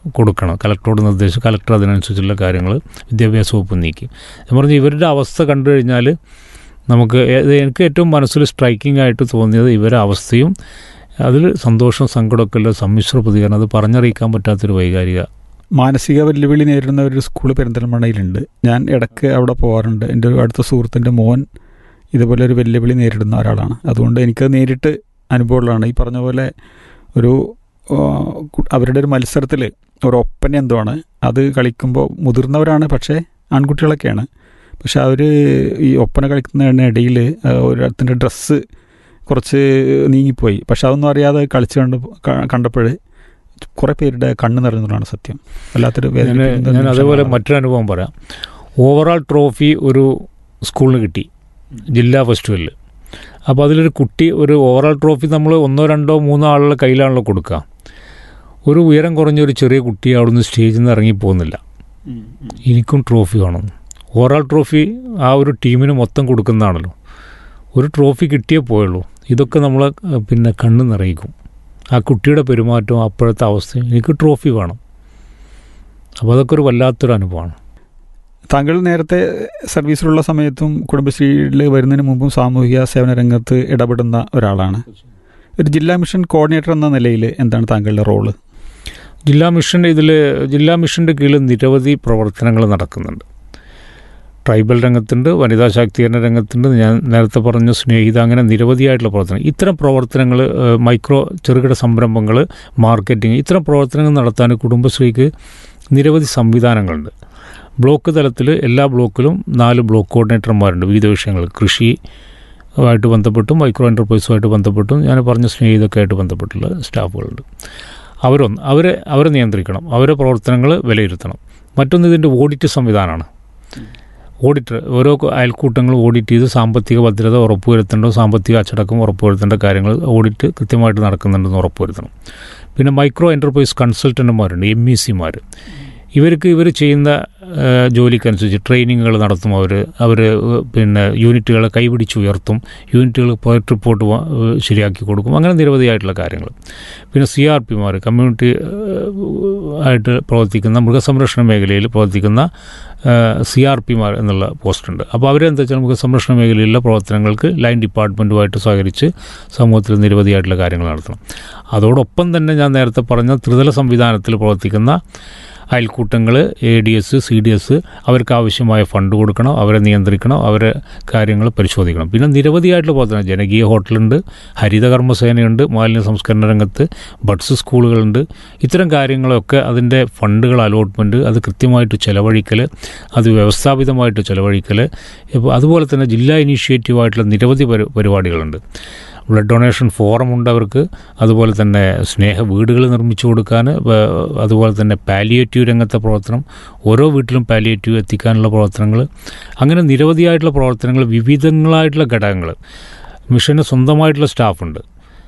കൊടുക്കണം കലക്ടറോട് നിർദ്ദേശിച്ച് കലക്ടർ അതിനനുസരിച്ചുള്ള കാര്യങ്ങൾ വിദ്യാഭ്യാസ വകുപ്പ് നീക്കി ഞാൻ പറഞ്ഞു ഇവരുടെ അവസ്ഥ കണ്ടു കഴിഞ്ഞാൽ നമുക്ക് ഏ- എനിക്ക് ഏറ്റവും മനസ്സിൽ സ്ട്രൈക്കിംഗ് ആയിട്ട് തോന്നിയത് ഇവരുടെ അവസ്ഥയും അതിൽ സന്തോഷം സങ്കടമൊക്കെ ഉള്ള സമ്മിശ്ര പ്രതികരണം അത് പറഞ്ഞറിയിക്കാൻ പറ്റാത്തൊരു വൈകാരിക മാനസിക വെല്ലുവിളി നേരിടുന്ന ഒരു സ്കൂൾ പെരിന്തൽമണ്ണയിലുണ്ട് ഞാൻ ഇടയ്ക്ക് അവിടെ പോകാറുണ്ട് എൻ്റെ ഒരു അടുത്ത സുഹൃത്തിൻ്റെ മോൻ ഇതുപോലെ ഒരു വെല്ലുവിളി നേരിടുന്ന ഒരാളാണ് അതുകൊണ്ട് എനിക്കത് നേരിട്ട് അനുഭവമുള്ളതാണ് ഈ പറഞ്ഞ പോലെ ഒരു ആ, കു- അവരുടെ ഒരു മത്സരത്തിൽ ഒരു ഒപ്പന എന്തോ ആണ് അത് കളിക്കുമ്പോൾ മുതിർന്നവരാണ് പക്ഷേ ആൺകുട്ടികളൊക്കെയാണ് പക്ഷെ അവർ ഈ ഒപ്പന കളിക്കുന്നതിനിടയിൽ ഒരിടത്തിൻ്റെ ഡ്രസ്സ് കുറച്ച് നീങ്ങിപ്പോയി പക്ഷെ അതൊന്നും അറിയാതെ കളിച്ച് കണ്ട് കണ്ടപ്പോൾ കുറേ പേരുടെ കണ്ണ് നിറഞ്ഞതാണ് സത്യം വല്ലാത്തൊരു ഞാൻ വേദനിപ്പിക്കുന്ന ഞാൻ അതേപോലെ നിമിഷങ്ങളാണ്. മറ്റൊരു അനുഭവം പറയാം ഓവറാൾ ട്രോഫി ഒരു സ്കൂളിന് കിട്ടി ജില്ലാ ഫെസ്റ്റിവലിൽ അപ്പോൾ അതിലൊരു കുട്ടി ഒരു ഓവറാൾ ട്രോഫി നമ്മൾ ഒന്നോ രണ്ടോ മൂന്നോ ആളുടെ കയ്യിലാണല്ലോ കൊടുക്കുക ഒരു ഉയരം കുറഞ്ഞ ഒരു ചെറിയ കുട്ടി അവിടുന്ന് സ്റ്റേജിൽ നിന്ന് ഇറങ്ങി പോകുന്നില്ല എനിക്കും ട്രോഫി വേണം ഓവറാൾ ട്രോഫി ആ ഒരു ടീമിന് മൊത്തം കൊടുക്കുന്നതാണല്ലോ ഒരു ട്രോഫി കിട്ടിയേ പോയുള്ളൂ ഇതൊക്കെ നമ്മളെ ഏഹ്, പിന്നെ കണ്ണ് നിറയിക്കും ആ കുട്ടിയുടെ പെരുമാറ്റവും അപ്പോഴത്തെ അവസ്ഥയും എനിക്ക് ട്രോഫി വേണം അപ്പോൾ അതൊക്കെ ഒരു വല്ലാത്തൊരു അനുഭവമാണ് താങ്കൾ നേരത്തെ സർവീസിലുള്ള സമയത്തും കുടുംബശ്രീയിൽ വരുന്നതിന് മുമ്പും സാമൂഹിക സേവന രംഗത്ത് ഇടപെടുന്ന ഒരാളാണ് ഒരു ജില്ലാ മിഷൻ കോർഡിനേറ്റർ എന്ന നിലയിൽ എന്താണ് താങ്കളുടെ റോള് ജില്ലാ മിഷൻ്റെ ഇതിൽ ജില്ലാ മിഷൻ്റെ കീഴിൽ നിരവധി പ്രവർത്തനങ്ങൾ നടക്കുന്നുണ്ട് ട്രൈബൽ രംഗത്തുണ്ട് വനിതാ ശാക്തീകരണ രംഗത്തുണ്ട് ഞാൻ നേരത്തെ പറഞ്ഞ സ്നേഹിത അങ്ങനെ നിരവധിയായിട്ടുള്ള പ്രവർത്തനം ഇത്തരം പ്രവർത്തനങ്ങൾ ഏഹ്, മൈക്രോ ചെറുകിട സംരംഭങ്ങൾ മാർക്കറ്റിംഗ് ഇത്തരം പ്രവർത്തനങ്ങൾ നടത്താൻ കുടുംബശ്രീക്ക് നിരവധി സംവിധാനങ്ങളുണ്ട് ബ്ലോക്ക് തലത്തിൽ എല്ലാ ബ്ലോക്കിലും നാല് ബ്ലോക്ക് കോർഡിനേറ്റർമാരുണ്ട് വിവിധ വിഷയങ്ങൾ കൃഷി ആയിട്ട് ബന്ധപ്പെട്ടും മൈക്രോ എൻ്റർപ്രൈസുമായിട്ട് ബന്ധപ്പെട്ടും ഞാൻ പറഞ്ഞ സ്നേഹിതൊക്കെ ആയിട്ട് ബന്ധപ്പെട്ടുള്ള സ്റ്റാഫുകളുണ്ട് അവരൊന്ന് അവരെ അവരെ നിയന്ത്രിക്കണം അവരെ പ്രവർത്തനങ്ങൾ വിലയിരുത്തണം മറ്റൊന്ന് ഇതിൻ്റെ ഓഡിറ്റ് സംവിധാനമാണ് ഓഡിറ്റർ ഓരോ അയൽക്കൂട്ടങ്ങളും ഓഡിറ്റ് ചെയ്ത് സാമ്പത്തിക ഭദ്രത ഉറപ്പുവരുത്തേണ്ട സാമ്പത്തിക അച്ചടക്കം ഉറപ്പുവരുത്തേണ്ട കാര്യങ്ങൾ ഓഡിറ്റ് കൃത്യമായിട്ട് നടക്കുന്നുണ്ടെന്ന് ഉറപ്പുവരുത്തണം പിന്നെ മൈക്രോ എൻ്റർപ്രൈസ് കൺസൾട്ടന്റുമാരുണ്ട് എം ഇ സിമാർ ഇവർക്ക് ഇവർ ചെയ്യുന്ന ആ, ജോലിക്കനുസരിച്ച് ട്രെയിനിങ്ങുകൾ നടത്തും അവർ അവർ പിന്നെ യൂണിറ്റുകളെ കൈപിടിച്ചുയർത്തും യൂണിറ്റുകൾ പ്രോജക്റ്റ് റിപ്പോർട്ട് വ- ശരിയാക്കി കൊടുക്കും അങ്ങനെ നിരവധിയായിട്ടുള്ള കാര്യങ്ങൾ പിന്നെ സി ആർ പിമാർ കമ്മ്യൂണിറ്റി ആയിട്ട് പ്രവർത്തിക്കുന്ന മൃഗസംരക്ഷണ മേഖലയിൽ പ്രവർത്തിക്കുന്ന സി ആർ പിമാർ എന്നുള്ള പോസ്റ്റുണ്ട് അപ്പോൾ അവരെന്താ വെച്ചാൽ മൃഗസംരക്ഷണ മേഖലയിലുള്ള പ്രവർത്തനങ്ങൾക്ക് ലൈൻ ഡിപ്പാർട്ട്മെൻറ്റുമായിട്ട് സഹകരിച്ച് സമൂഹത്തിൽ നിരവധിയായിട്ടുള്ള കാര്യങ്ങൾ നടത്തണം അതോടൊപ്പം തന്നെ ഞാൻ നേരത്തെ പറഞ്ഞ ത്രിതല സംവിധാനത്തിൽ പ്രവർത്തിക്കുന്ന അയൽക്കൂട്ടങ്ങൾ A D S C D S അവർക്ക് ആവശ്യമായ ഫണ്ട് കൊടുക്കണം അവരെ നിയന്ത്രിക്കണം അവരെ കാര്യങ്ങൾ പരിശോധിക്കണം പിന്നെ നിരവധിയായിട്ടുള്ള പ്രവർത്തനം ജനകീയ ഹോട്ടലുണ്ട് ഹരിതകർമ്മസേനയുണ്ട് മാലിന്യ സംസ്കരണ രംഗത്ത് ബഡ്സ് സ്കൂളുകളുണ്ട് ഇത്തരം കാര്യങ്ങളൊക്കെ അതിൻ്റെ ഫണ്ടുകൾ അലോട്ട്മെൻറ്റ് അത് കൃത്യമായിട്ട് ചിലവഴിക്കൽ അത് വ്യവസ്ഥാപിതമായിട്ട് ചിലവഴിക്കൽ ഇപ്പോൾ അതുപോലെ തന്നെ ജില്ലാ ഇനീഷ്യേറ്റീവായിട്ടുള്ള നിരവധി പരി പരിപാടികളുണ്ട് ബ്ലഡ് ഡൊണേഷൻ ഫോറം ഉണ്ട് അവർക്ക് അതുപോലെ തന്നെ സ്നേഹ വീടുകൾ നിർമ്മിച്ചു കൊടുക്കാൻ വ- അതുപോലെ തന്നെ പാലിയേറ്റീവ് രംഗത്തെ പ്രവർത്തനം ഓരോ വീട്ടിലും പാലിയേറ്റീവ് എത്തിക്കാനുള്ള പ്രവർത്തനങ്ങൾ അങ്ങനെ നിരവധിയായിട്ടുള്ള പ്രവർത്തനങ്ങൾ വിവിധങ്ങളായിട്ടുള്ള ഘടകങ്ങൾ മിഷന് സ്വന്തമായിട്ടുള്ള സ്റ്റാഫുണ്ട്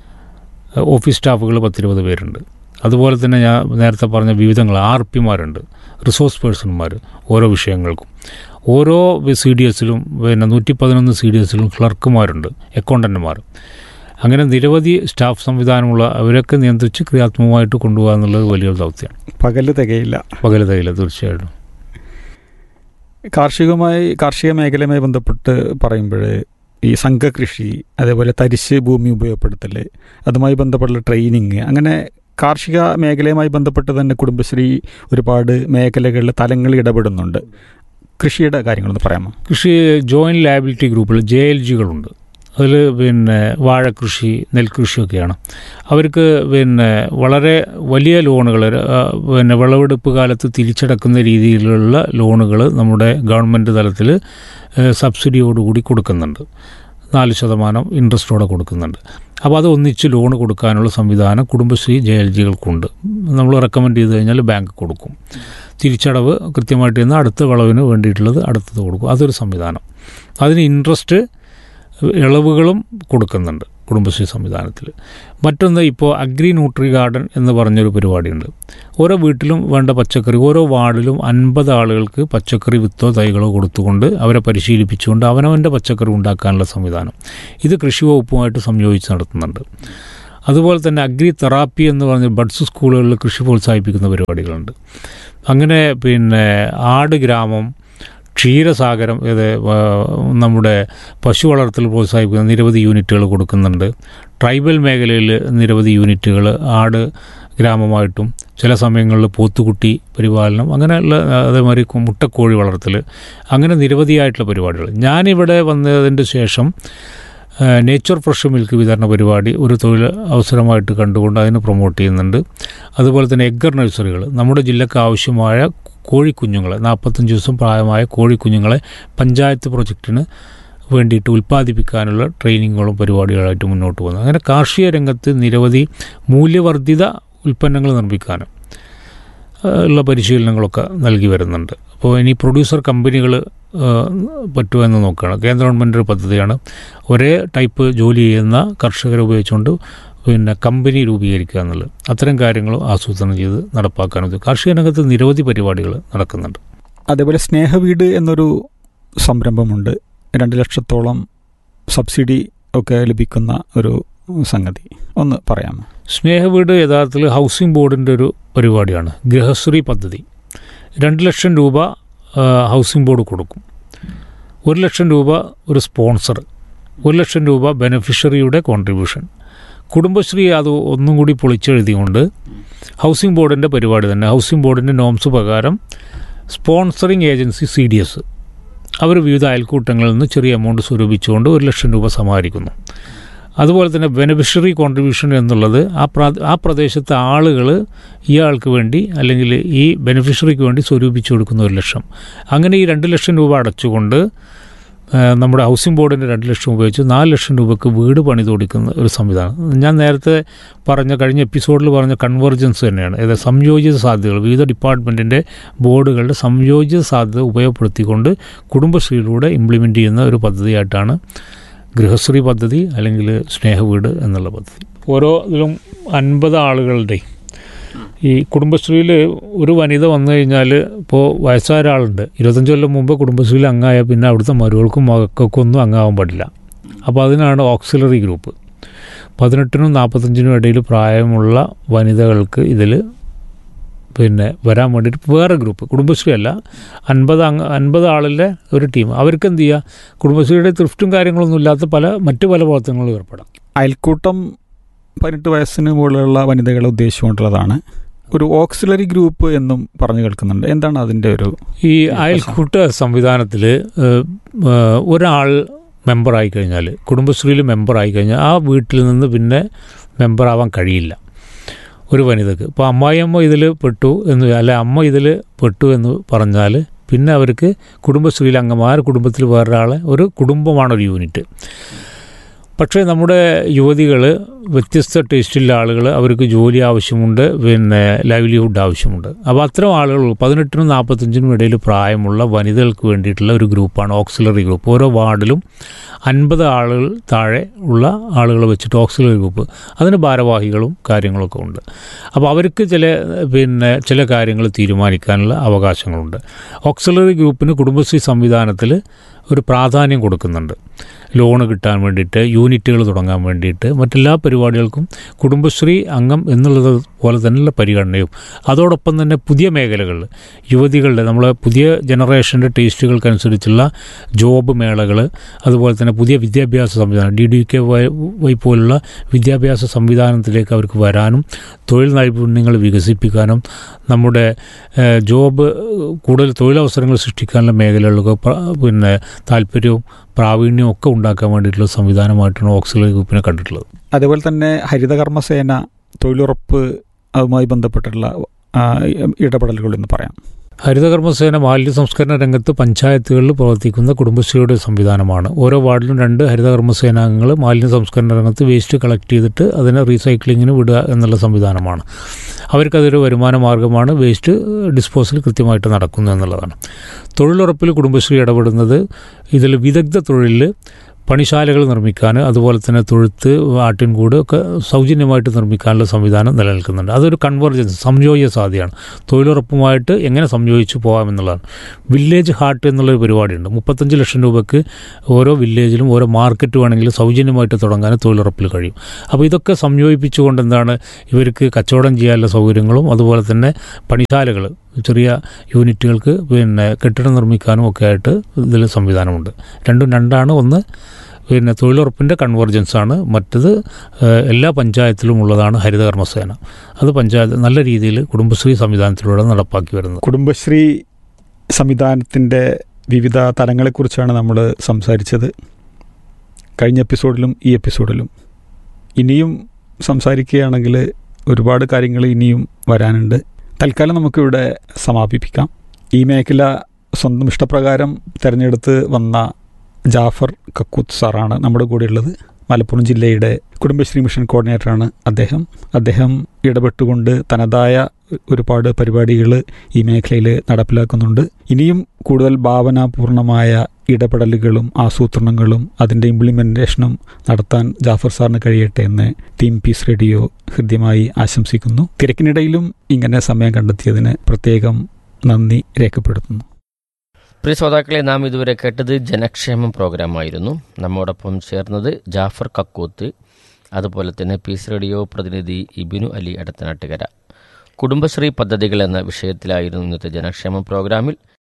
ഓഫീസ് സ്റ്റാഫുകൾ പത്തിരുപത് പേരുണ്ട് അതുപോലെ തന്നെ ഞാൻ നേരത്തെ പറഞ്ഞ വിവിധങ്ങൾ ആർ പിമാരുണ്ട് റിസോഴ്സ് പേഴ്സൺമാർ ഓരോ വിഷയങ്ങൾക്കും ഓരോ സി ഡി എസിലും പിന്നെ നൂറ്റി പതിനൊന്ന് സി ഡി എസിലും ക്ലർക്കുമാരുണ്ട് അക്കൗണ്ടന്റുമാർ അങ്ങനെ നിരവധി സ്റ്റാഫ് സംവിധാനമുള്ള അവരൊക്കെ നിയന്ത്രിച്ച് ക്രിയാത്മകമായിട്ട് കൊണ്ടുപോകുക എന്നുള്ളത് വലിയൊരു ദൗത്യമാണ് പകല് തികയില്ല പകല് തൈല തീർച്ചയായിട്ടും കാർഷികമായി കാർഷിക മേഖലയുമായി ബന്ധപ്പെട്ട് പറയുമ്പോൾ ഈ സംഘകൃഷി അതേപോലെ തരിശ് ഭൂമി ഉപയോഗപ്പെടുത്തൽ അതുമായി ബന്ധപ്പെട്ടുള്ള ട്രെയിനിങ് അങ്ങനെ കാർഷിക മേഖലയുമായി ബന്ധപ്പെട്ട് തന്നെ കുടുംബശ്രീ ഒരുപാട് മേഖലകളിൽ തലങ്ങളിൽ ഇടപെടുന്നുണ്ട് കൃഷിയുടെ കാര്യങ്ങളൊന്ന് പറയാമോ കൃഷി ജോയിൻറ്റ് ലയബിലിറ്റി ഗ്രൂപ്പിൽ ജെ എൽ ജികളുണ്ട് അതിൽ പിന്നെ വാഴക്കൃഷി നെൽകൃഷിയൊക്കെയാണ് അവർക്ക് പിന്നെ വളരെ വലിയ ലോണുകൾ പിന്നെ വിളവെടുപ്പ് കാലത്ത് തിരിച്ചടക്കുന്ന രീതിയിലുള്ള ലോണുകൾ നമ്മുടെ ഗവൺമെൻറ് തലത്തിൽ സബ്സിഡിയോടുകൂടി കൊടുക്കുന്നുണ്ട് നാല് ശതമാനം ഇൻട്രസ്റ്റോടെ കൊടുക്കുന്നുണ്ട് അപ്പോൾ അത് ഒന്നിച്ച് ലോൺ കൊടുക്കാനുള്ള സംവിധാനം കുടുംബശ്രീ ജെ എൽ ജികൾക്കുണ്ട് നമ്മൾ റെക്കമെൻഡ് ചെയ്ത് കഴിഞ്ഞാൽ ബാങ്ക് കൊടുക്കും തിരിച്ചടവ് കൃത്യമായിട്ട് ചെന്ന് അടുത്ത വിളവിന് വേണ്ടിയിട്ടുള്ളത് അടുത്തത് കൊടുക്കും അതൊരു സംവിധാനം അതിന് ഇൻട്രസ്റ്റ് ഇളവുകളും കൊടുക്കുന്നുണ്ട് കുടുംബശ്രീ സംവിധാനത്തിൽ മറ്റൊന്ന് ഇപ്പോൾ അഗ്രി ന്യൂട്രി ഗാർഡൻ എന്ന് പറഞ്ഞൊരു പരിപാടിയുണ്ട് ഓരോ വീട്ടിലും വേണ്ട പച്ചക്കറി ഓരോ വാർഡിലും അൻപത് ആളുകൾക്ക് പച്ചക്കറി വിത്തോ തൈകളോ കൊടുത്തുകൊണ്ട് അവരെ പരിശീലിപ്പിച്ചുകൊണ്ട് അവനവൻ്റെ പച്ചക്കറി ഉണ്ടാക്കാനുള്ള സംവിധാനം ഇത് കൃഷി വകുപ്പുമായിട്ട് സംയോജിച്ച് നടത്തുന്നുണ്ട് അതുപോലെ തന്നെ അഗ്രി തെറാപ്പി എന്ന് പറഞ്ഞ ബഡ്സ് സ്കൂളുകളിൽ കൃഷി പ്രോത്സാഹിപ്പിക്കുന്ന പരിപാടികളുണ്ട് അങ്ങനെ പിന്നെ ആട് ഗ്രാമം ക്ഷീരസാഗരം ഇത് ആ, നമ്മുടെ പശു വളർത്തൽ പ്രോത്സാഹിപ്പിക്കുന്ന നിരവധി യൂണിറ്റുകൾ കൊടുക്കുന്നുണ്ട് ട്രൈബൽ മേഖലയിൽ നിരവധി യൂണിറ്റുകൾ ആട് ഗ്രാമമായിട്ടും ചില സമയങ്ങളിൽ പോത്തുകുട്ടി പരിപാലനം അങ്ങനെയുള്ള ആ, അതേമാതിരി കു- മുട്ടക്കോഴി വളർത്തൽ അങ്ങനെ നിരവധിയായിട്ടുള്ള പരിപാടികൾ ഞാനിവിടെ വന്നതിൻ്റെ ശേഷം ആ, നേച്ചർ ഫ്രഷ് മിൽക്ക് വിതരണ പരിപാടി ഒരു തൊഴിൽ അവസരമായിട്ട് കണ്ടുകൊണ്ട് അതിന് പ്രൊമോട്ട് ചെയ്യുന്നുണ്ട് അതുപോലെ തന്നെ എഗ്ഗർ നഴ്സറികൾ നമ്മുടെ ജില്ലക്ക് ആവശ്യമായ കോഴിക്കുഞ്ഞുങ്ങളെ നാൽപ്പത്തഞ്ച് ദിവസം പ്രായമായ കോഴിക്കുഞ്ഞുങ്ങളെ പഞ്ചായത്ത് പ്രൊജക്റ്റിന് വേണ്ടിയിട്ട് ഉൽപ്പാദിപ്പിക്കാനുള്ള ട്രെയിനിങ്ങുകളും പരിപാടികളായിട്ട് മുന്നോട്ട് പോകുന്നു അങ്ങനെ കാർഷിക രംഗത്ത് നിരവധി മൂല്യവർദ്ധിത ഉൽപ്പന്നങ്ങൾ നിർമ്മിക്കാനും ആ, ഉള്ള പരിശീലനങ്ങളൊക്കെ നൽകി വരുന്നുണ്ട് അപ്പോൾ ഇനി പ്രൊഡ്യൂസർ കമ്പനികൾ പറ്റുമോ എന്ന് നോക്കുകയാണ് കേന്ദ്ര ഗവൺമെൻറ് ഒരു പദ്ധതിയാണ് ഒരേ ടൈപ്പ് ജോലി ചെയ്യുന്ന കർഷകരെ ഉപയോഗിച്ചുകൊണ്ട് പിന്നെ കമ്പനി രൂപീകരിക്കുക എന്നുള്ളത് അത്തരം കാര്യങ്ങളും ആസൂത്രണം ചെയ്ത് നടപ്പാക്കാനും ഇത് കാർഷിക രംഗത്ത് നിരവധി പരിപാടികൾ നടക്കുന്നുണ്ട് അതേപോലെ സ്നേഹവീട് എന്നൊരു സംരംഭമുണ്ട് രണ്ട് ലക്ഷത്തോളം സബ്സിഡി ഒക്കെ ലഭിക്കുന്ന ഒരു സംഗതി ഒന്ന് പറയാമോ സ്നേഹവീട് യഥാർത്ഥത്തിൽ ഹൗസിംഗ് ബോർഡിൻ്റെ ഒരു പരിപാടിയാണ് ഗൃഹശ്രീ പദ്ധതി രണ്ട് ലക്ഷം രൂപ ആ, ഹൗസിംഗ് ബോർഡ് കൊടുക്കും ഒരു ലക്ഷം രൂപ ഒരു സ്പോൺസർ ഒരു ലക്ഷം രൂപ ബെനഫിഷ്യറിയുടെ കോൺട്രിബ്യൂഷൻ കുടുംബശ്രീ അത് ഒന്നും കൂടി പൊളിച്ചെഴുതിക്കൊണ്ട് ഹൗസിംഗ് ബോർഡിൻ്റെ പരിപാടി തന്നെ ഹൗസിംഗ് ബോർഡിൻ്റെ നോംസ് പ്രകാരം sponsoring agency C D S അവർ വിവിധ അയൽക്കൂട്ടങ്ങളിൽ നിന്ന് ചെറിയ എമൗണ്ട് സ്വരൂപിച്ചുകൊണ്ട് ഒരു ലക്ഷം രൂപ സമാഹരിക്കുന്നു അതുപോലെ തന്നെ ബെനഫിഷ്യറി കോൺട്രിബ്യൂഷൻ എന്നുള്ളത് ആ പ്രാ ആ പ്രദേശത്തെ ആളുകൾ ഇയാൾക്ക് വേണ്ടി അല്ലെങ്കിൽ ഈ ബെനഫിഷ്യറിക്ക് വേണ്ടി സ്വരൂപിച്ചു കൊടുക്കുന്ന ഒരു ലക്ഷം അങ്ങനെ ഈ രണ്ട് ലക്ഷം രൂപ അടച്ചുകൊണ്ട് ആ, നമ്മുടെ ഹൗസിംഗ് ബോർഡിൻ്റെ രണ്ട് ലക്ഷം ഉപയോഗിച്ച് നാല് ലക്ഷം രൂപയ്ക്ക് വീട് പണിത് കൊടുക്കുന്ന ഒരു സംവിധാനം ഞാൻ നേരത്തെ പറഞ്ഞ കഴിഞ്ഞ എപ്പിസോഡിൽ പറഞ്ഞ കൺവെർജൻസ് തന്നെയാണ് അതായത് സംയോജിത സാധ്യതകൾ വിവിധ ഡിപ്പാർട്ട്മെൻറ്റിൻ്റെ ബോർഡുകളുടെ സംയോജിത സാധ്യത ഉപയോഗപ്പെടുത്തിക്കൊണ്ട് കുടുംബശ്രീയിലൂടെ ഇംപ്ലിമെൻ്റ് ചെയ്യുന്ന ഒരു പദ്ധതിയായിട്ടാണ് ഗൃഹശ്രീ പദ്ധതി അല്ലെങ്കിൽ സ്നേഹവീട് എന്നുള്ള പദ്ധതി ഓരോ ഇതിലും അൻപത് ആളുകളുടെ ഈ കുടുംബശ്രീയിൽ ഒരു വനിത വന്നു കഴിഞ്ഞാൽ ഇപ്പോൾ വയസ്സായ ഒരാളുണ്ട് ഇരുപത്തഞ്ച് കൊല്ലം മുമ്പ് കുടുംബശ്രീയിൽ അംഗമായ പിന്നെ അവിടുത്തെ മരുകൾക്കും മകൾക്കും ഒന്നും അംഗമാവാൻ പാടില്ല അപ്പോൾ അതിനാണ് ഓക്സിലറി ഗ്രൂപ്പ് പതിനെട്ടിനും നാൽപ്പത്തഞ്ചിനും ഇടയിൽ പ്രായമുള്ള വനിതകൾക്ക് ഇതിൽ പിന്നെ വരാൻ വേണ്ടിയിട്ട് വേറെ ഗ്രൂപ്പ് കുടുംബശ്രീ അല്ല അൻപത് അംഗ അൻപത് ആളിലെ ഒരു ടീം അവർക്ക് എന്ത് ചെയ്യുക കുടുംബശ്രീയുടെ തൃഫ്റ്റും കാര്യങ്ങളൊന്നും ഇല്ലാത്ത പല മറ്റു പല പ്രവർത്തനങ്ങളും ഏർപ്പെടാം അയൽക്കൂട്ടം പതിനെട്ട് വയസ്സിന് മുകളിലുള്ള വനിതകളെ ഉദ്ദേശിച്ചുകൊണ്ടുള്ളതാണ് ഒരു ഓക്സിലറി ഗ്രൂപ്പ് എന്നും പറഞ്ഞു കേൾക്കുന്നുണ്ട് എന്താണ് അതിൻ്റെ ഒരു ഈ അയൽക്കൂട്ട സംവിധാനത്തിൽ ഒരാൾ മെമ്പറായി കഴിഞ്ഞാൽ കുടുംബശ്രീയിൽ മെമ്പറായി കഴിഞ്ഞാൽ ആ വീട്ടിൽ നിന്ന് പിന്നെ മെമ്പറാവാൻ കഴിയില്ല ഒരു വനിതക്ക് ഇപ്പോൾ അമ്മായിയമ്മ ഇതിൽ പെട്ടു എന്ന് അല്ലെ അമ്മ ഇതിൽ പെട്ടു എന്ന് പറഞ്ഞാൽ പിന്നെ അവർക്ക് കുടുംബശ്രീയിൽ അംഗമായ കുടുംബത്തിൽ വേറൊരാളെ ഒരു കുടുംബമാണ് ഒരു യൂണിറ്റ് പക്ഷേ നമ്മുടെ യുവതികൾ വ്യത്യസ്ത ടേസ്റ്റുള്ള ആളുകൾ അവർക്ക് ജോലി ആവശ്യമുണ്ട് പിന്നെ ലൈവ്ലിഹുഡ് ആവശ്യമുണ്ട് അപ്പോൾ അത്തരം ആളുകൾ പതിനെട്ടിനും നാൽപ്പത്തഞ്ചിനും ഇടയിൽ പ്രായമുള്ള വനിതകൾക്ക് വേണ്ടിയിട്ടുള്ള ഒരു ഗ്രൂപ്പാണ് ഓക്സിലറി ഗ്രൂപ്പ് ഓരോ വാർഡിലും അൻപത് ആളുകൾ താഴെ ഉള്ള ആളുകൾ വെച്ചിട്ട് ഓക്സിലറി ഗ്രൂപ്പ് അതിന് ഭാരവാഹികളും കാര്യങ്ങളൊക്കെ ഉണ്ട് അപ്പോൾ അവർക്ക് ചില പിന്നെ ചില കാര്യങ്ങൾ തീരുമാനിക്കാനുള്ള അവകാശങ്ങളുണ്ട് ഓക്സിലറി ഗ്രൂപ്പിന് കുടുംബശ്രീ സംവിധാനത്തിൽ ഒരു പ്രാധാന്യം കൊടുക്കുന്നുണ്ട് ലോണ് കിട്ടാൻ വേണ്ടിയിട്ട് യൂണിറ്റുകൾ തുടങ്ങാൻ വേണ്ടിയിട്ട് മറ്റെല്ലാ പരിപാടികൾക്കും കുടുംബശ്രീ അംഗം എന്നുള്ളത് പോലെ തന്നെയുള്ള പരിഗണനയും അതോടൊപ്പം തന്നെ പുതിയ മേഖലകളിൽ യുവതികളുടെ നമ്മളെ പുതിയ ജനറേഷൻ്റെ ടേസ്റ്റുകൾക്കനുസരിച്ചുള്ള ജോബ് മേളകൾ അതുപോലെ തന്നെ പുതിയ വിദ്യാഭ്യാസ സംവിധാനം D D K Y Y പോലുള്ള വിദ്യാഭ്യാസ സംവിധാനത്തിലേക്ക് അവർക്ക് വരാനും തൊഴിൽ നൈപുണ്യങ്ങൾ വികസിപ്പിക്കാനും നമ്മുടെ ഏഹ്, ജോബ് കൂടുതൽ തൊഴിലവസരങ്ങൾ സൃഷ്ടിക്കാനുള്ള മേഖലകളിലൊക്കെ പ്ര- പിന്നെ താല്പര്യവും പ്രാവീണ്യവും ഒക്കെ ഉണ്ടാക്കാൻ വേണ്ടിയിട്ടുള്ള സംവിധാനമായിട്ടാണ് ഓക്സിലറി ഗ്രൂപ്പിനെ കണ്ടിട്ടുള്ളത് അതേപോലെ തന്നെ ഹരിതകർമ്മസേന തൊഴിലുറപ്പ് അതുമായി ബന്ധപ്പെട്ടുള്ള ആ, ഇടപെടലുകൾ എന്ന് പറയാം ഹരിതകർമ്മസേന മാലിന്യ സംസ്കരണ രംഗത്ത് പഞ്ചായത്തുകളിൽ പ്രവർത്തിക്കുന്ന കുടുംബശ്രീയുടെ സംവിധാനമാണ് ഓരോ വാർഡിലും രണ്ട് ഹരിതകർമ്മസേനാംഗങ്ങൾ മാലിന്യ സംസ്കരണ രംഗത്ത് വേസ്റ്റ് കളക്ട് ചെയ്തിട്ട് അതിനെ റീസൈക്ലിങ്ങിന് വിടുക എന്നുള്ള സംവിധാനമാണ് അവർക്കതൊരു വരുമാന മാർഗമാണ് വേസ്റ്റ് ഡിസ്പോസൽ കൃത്യമായിട്ട് നടക്കുന്നു എന്നുള്ളതാണ് തൊഴിലുറപ്പിൽ കുടുംബശ്രീ ഇടപെടുന്നത് ഇതിൽ വിദഗ്ധ തൊഴിലിൽ പണിശാലകൾ നിർമ്മിക്കാൻ അതുപോലെ തന്നെ തൊഴുത്ത് ആട്ടിൻകൂട് ഒക്കെ സൗജന്യമായിട്ട് നിർമ്മിക്കാനുള്ള സംവിധാനം നിലനിൽക്കുന്നുണ്ട് അതൊരു കൺവെർജൻസ് സംയോജ്യ സാധ്യതയാണ് തൊഴിലുറപ്പുമായിട്ട് എങ്ങനെ സംയോജിച്ച് പോകാമെന്നുള്ളതാണ് വില്ലേജ് ഹാർട്ട് എന്നുള്ളൊരു പരിപാടിയുണ്ട് മുപ്പത്തഞ്ച് ലക്ഷം രൂപയ്ക്ക് ഓരോ വില്ലേജിലും ഓരോ മാർക്കറ്റ് വേണമെങ്കിലും സൗജന്യമായിട്ട് തുടങ്ങാൻ തൊഴിലുറപ്പിൽ കഴിയും അപ്പോൾ ഇതൊക്കെ സംയോജിപ്പിച്ചുകൊണ്ട് എന്താണ് ഇവർക്ക് കച്ചവടം ചെയ്യാനുള്ള സൗകര്യങ്ങളും അതുപോലെ തന്നെ പണിശാലകൾ ചെറിയ യൂണിറ്റുകൾക്ക് പിന്നെ കെട്ടിടം നിർമ്മിക്കാനും ഒക്കെ ആയിട്ട് ഇതിൽ സംവിധാനമുണ്ട് രണ്ടും രണ്ടാണ് ഒന്ന് പിന്നെ തൊഴിലുറപ്പിൻ്റെ കൺവെർജൻസ് ആണ് മറ്റത് ഏഹ്, എല്ലാ പഞ്ചായത്തിലും ഉള്ളതാണ് ഹരിതകർമ്മസേന അത് പഞ്ചായത്ത് നല്ല രീതിയിൽ കുടുംബശ്രീ സംവിധാനത്തിലൂടെ നടപ്പാക്കി വരുന്നത് കുടുംബശ്രീ സംവിധാനത്തിൻ്റെ വിവിധ തലങ്ങളെക്കുറിച്ചാണ് നമ്മൾ സംസാരിച്ചത് കഴിഞ്ഞ എപ്പിസോഡിലും ഈ എപ്പിസോഡിലും ഇനിയും സംസാരിക്കുകയാണെങ്കിൽ ഒരുപാട് കാര്യങ്ങൾ ഇനിയും വരാനുണ്ട് തൽക്കാലം നമുക്കിവിടെ സമാപിപ്പിക്കാം ഈ മേഖല സ്വന്തം ഇഷ്ടപ്രകാരം തിരഞ്ഞെടുത്ത് വന്ന ജാഫർ കക്കൂത്ത് സാറാണ് നമ്മുടെ കൂടെയുള്ളത് മലപ്പുറം ജില്ലയുടെ കുടുംബശ്രീ മിഷൻ കോർഡിനേറ്ററാണ് അദ്ദേഹം അദ്ദേഹം ഇടപെട്ടുകൊണ്ട് തനതായ ഒരുപാട് പരിപാടികൾ ഈ മേഖലയിൽ നടപ്പിലാക്കുന്നുണ്ട് ഇനിയും കൂടുതൽ ഭാവനാപൂർണമായ ഇടപെടലുകളും ആസൂത്രണങ്ങളും അതിൻ്റെ ഇംപ്ലിമെൻറ്റേഷനും നടത്താൻ ജാഫർ സാറിന് കഴിയട്ടെ എന്ന് ടീം പീസ് റേഡിയോ ഹൃദ്യമായി ആശംസിക്കുന്നു തിരക്കിനിടയിലും ഇങ്ങനെ സമയം കണ്ടെത്തിയതിന് പ്രത്യേകം നന്ദി രേഖപ്പെടുത്തുന്നു പ്രിയ ശ്രോതാക്കളെ നാം ഇതുവരെ കേട്ടത് ജനക്ഷേമം പ്രോഗ്രാമായിരുന്നു നമ്മോടൊപ്പം ചേർന്നത് ജാഫർ കക്കൂത്ത് അതുപോലെ തന്നെ പീസ് റേഡിയോ പ്രതിനിധി ഇബിനു അലി അടത്തനാട്ടുകര കുടുംബശ്രീ പദ്ധതികൾ എന്ന വിഷയത്തിലായിരുന്നു ഇന്നത്തെ ജനക്ഷേമ പ്രോഗ്രാമിൽ